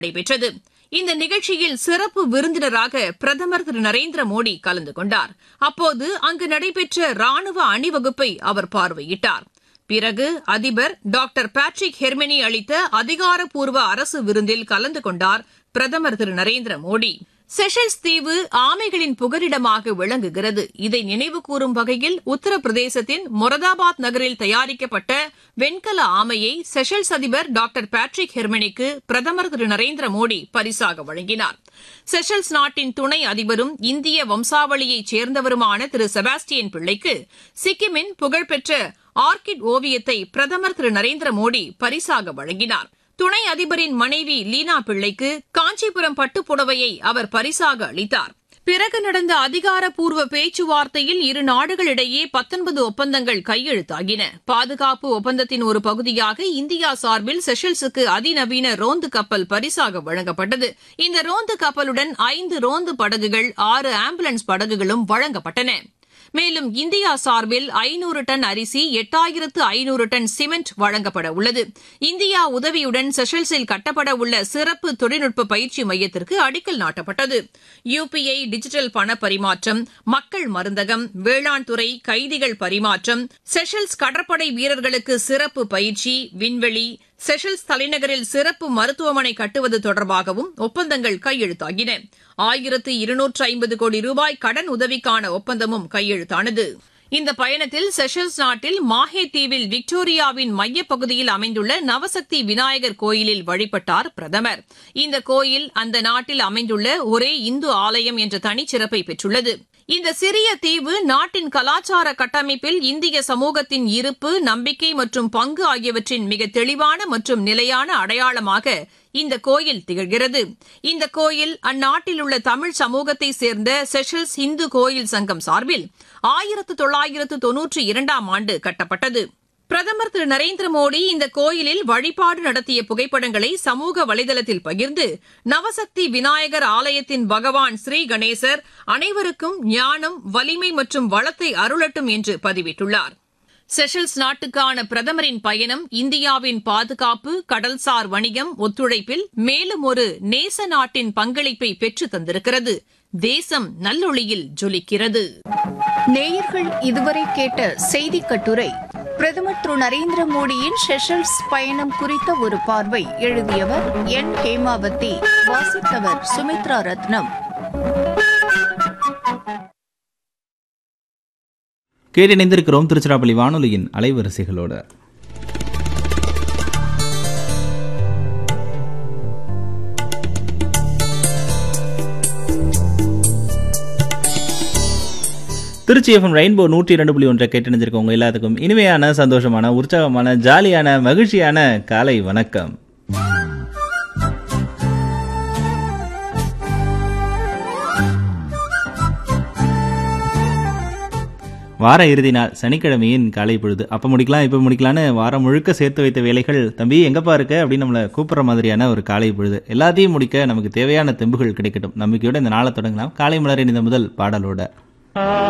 நடைபெற்றது இந்த நிகழ்ச்சியில் சிறப்பு விருந்தினராக பிரதமர் திரு நரேந்திர மோடி கலந்து கொண்டார் அப்போது அங்கு நடைபெற்ற ராணுவ அணிவகுப்பை அவர் பார்வையிட்டார் பிறகு அதிபர் டாக்டர் பேட்ரிக் ஹெர்மெனி அளித்த அதிகாரப்பூர்வ அரசு விருந்தில் கலந்து கொண்டார் பிரதமர் திரு நரேந்திர மோடி செஷல்ஸ் தீவு ஆமைகளின் புகலிடமாக விளங்குகிறது இதை நினைவுகூரும் வகையில் உத்தரப்பிரதேசத்தின் மொரதாபாத் நகரில் தயாரிக்கப்பட்ட வெண்கல ஆமையை செஷல்ஸ் அதிபர் டாக்டர் பேட்ரிக் ஹெர்மெனிக்கு பிரதமர் திரு நரேந்திர மோடி பரிசாக வழங்கினார் செஷல்ஸ் நாட்டின் துணை அதிபரும் இந்திய வம்சாவளியைச் சேர்ந்தவருமான திரு செபாஸ்டியன் பிள்ளைக்கு சிக்கிமின் புகழ்பெற்ற ஆர்கிட் ஓவியத்தை பிரதமர் திரு நரேந்திர மோடி பரிசாக வழங்கினார் துணை அதிபரின் மனைவி லீனா பிள்ளைக்கு காஞ்சிபுரம் பட்டுப்புடவையை அவர் பரிசாக அளித்தார் பிறகு நடந்த அதிகாரப்பூர்வ பேச்சுவார்த்தையில் இரு நாடுகளிடையே பத்தொன்பது ஒப்பந்தங்கள் கையெழுத்தாகின பாதுகாப்பு ஒப்பந்தத்தின் ஒரு பகுதியாக இந்தியா சார்பில் செஷல்ஸுக்கு அதிநவீன ரோந்து கப்பல் பரிசாக வழங்கப்பட்டது இந்த ரோந்து கப்பலுடன் ஐந்து ரோந்து படகுகள் ஆறு ஆம்புலன்ஸ் படகுகளும் வழங்கப்பட்டன மேலும் இந்தியா சார்பில் ஐநூறு டன் அரிசி எட்டாயிரத்து ஐநூறு டன் சிமெண்ட் வழங்கப்பட உள்ளது இந்தியா உதவியுடன் செஷல்ஸில் கட்டப்பட உள்ள சிறப்பு தொழில்நுட்ப பயிற்சி மையத்திற்கு அடிக்கல் நாட்டப்பட்டது யுபிஐ டிஜிட்டல் பண பரிமாற்றம் மக்கள் மருந்தகம் வேளாண் துறை கைதிகள் பரிமாற்றம் செஷல்ஸ் கடற்படை வீரர்களுக்கு சிறப்பு பயிற்சி விண்வெளி செஷல்ஸ் தலைநகரில் சிறப்பு மருத்துவமனை கட்டுவது தொடர்பாகவும் ஒப்பந்தங்கள் கையெழுத்தாகின ஆயிரத்து இருநூற்று ஐம்பது கோடி ரூபாய் கடன் உதவிக்கான ஒப்பந்தமும் கையெழுத்தானது இந்த பயணத்தில் செஷல்ஸ் நாட்டில் மாஹே தீவில் விக்டோரியாவின் மையப்பகுதியில் அமைந்துள்ள நவசக்தி விநாயகர் கோயிலில் வழிபட்டார் பிரதமர் இந்த கோயில் அந்த நாட்டில் அமைந்துள்ள ஒரே இந்து ஆலயம் என்ற தனிச்சிறப்பை பெற்றுள்ளது இந்த சிறிய தீவு நாட்டின் கலாச்சார கட்டமைப்பில் இந்திய சமூகத்தின் இருப்பு நம்பிக்கை மற்றும் பங்கு ஆகியவற்றின் மிக தெளிவான மற்றும் நிலையான அடையாளமாக இந்த கோயில் திகழ்கிறது இந்த கோயில் அந்நாட்டில் உள்ள தமிழ் சமூகத்தை சேர்ந்த செஷல்ஸ் இந்து கோயில் சங்கம் சார்பில் ஆயிரத்து தொள்ளாயிரத்து தொன்னூற்றி இரண்டாம் ஆண்டு கட்டப்பட்டது பிரதமர் திரு நரேந்திர மோடி இந்த கோயிலில் வழிபாடு நடத்திய புகைப்படங்களை சமூக வலைதளத்தில் பகிர்ந்து நவசக்தி விநாயகர் ஆலயத்தின் பகவான் ஸ்ரீ கணேசர் அனைவருக்கும் ஞானம் வலிமை மற்றும் வளத்தை அருளட்டும் என்று பதிவிட்டுள்ளார் செஷல்ஸ் நாட்டுக்கான பிரதமரின் பயணம் இந்தியாவின் பாதுகாப்பு கடல்சார் வணிகம் ஒத்துழைப்பில் மேலும் ஒரு நேச நாட்டின் பங்களிப்பை பெற்று தந்திருக்கிறது தேசம் நல்லொளியில் ஜொலிக்கிறது நேயர்கள் இதுவரை கேட்ட செய்தி கட்டுரை பிரதமர் திரு நரேந்திர மோடியின் செஷல்ஸ் பயணம் குறித்த ஒரு பார்வை எழுதியவர் என் ஹேமாவதி வாசித்தவர் சுமித்ரா ரத்னம் கேட்டிணைந்திருக்கிறோம் திருச்சிராப்பள்ளி வானொலியின் அலைவரிசைகளோட திருச்சி எஃப்எம் ரெயின்போ நூற்றி இரண்டு புள்ளி ஒன்றை கேட்டிணைஞ்சிருக்கவங்க எல்லாத்துக்கும் இனிமையான சந்தோஷமான உற்சாகமான ஜாலியான மகிழ்ச்சியான காலை வணக்கம் வார இறுதி நாள் சனிக்கிழமையின் காலை பொழுது அப்போ முடிக்கலாம் இப்போ முடிக்கலான்னு வாரம் முழுக்க சேர்த்து வைத்த வேலைகள் தம்பி எங்கப்பா இருக்க அப்படின்னு நம்மளை கூப்பிட்ற மாதிரியான ஒரு காலை பொழுது எல்லாத்தையும் முடிக்க நமக்கு தேவையான தெம்புகள் கிடைக்கட்டும் நம்பிக்கையோட இந்த நாளை தொடங்கலாம் காலை மலரின் இந்த முதல் பாடலோட